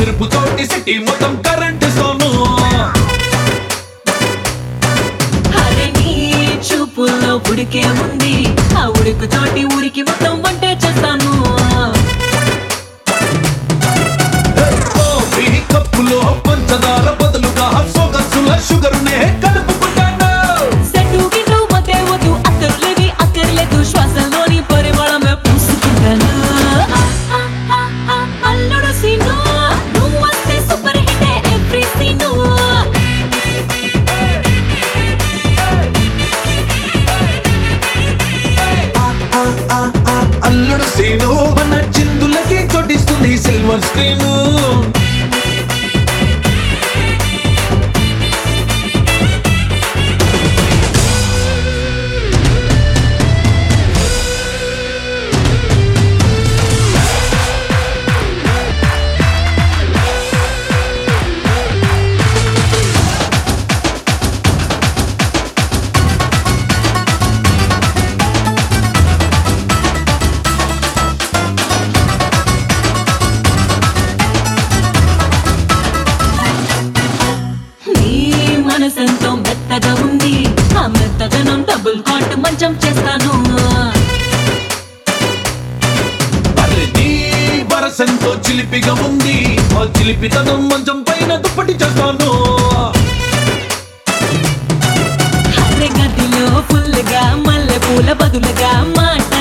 మెరుపు తోటి సిటీ మొత్తం కరెంట్ సోను అరే నీ చూపుల్లో ఉడికే ఉంది ఆ ఉడుకు తోటి ఊరికి మొత్తం వంటే చేస్తాను కాఫీ కప్పులో పంచదార బదులుగా సొగసుల షుగర్ నే కలుపుకుంటాను సెట్టు గిట్టు మధ్య వద్దు అక్కర్లేవి అక్కర్లేదు శ్వాసలోని పరిమళమే పూసుకుంటాను అల్లుడు సీను నువ్వు వస్తే సూపర్ హిట్ ఎవ్రీ సీను అల్లుడు సీను మన చిందులకి చోటిస్తుంది సిల్వర్ స్క్రీన్ నీ మనసెంతో మెత్తగా ఉంది ఆ మెత్తదనం డబుల్ కాట్ మంచం చేస్తాను అరే నీ వరసంతో చిలిపిగా ఉంది ఆ చిలిపితనం మంచం పైన దుప్పటి చేస్తాను అరే గదిలో ఫుల్ గా మల్లె పూల బదులుగా మాట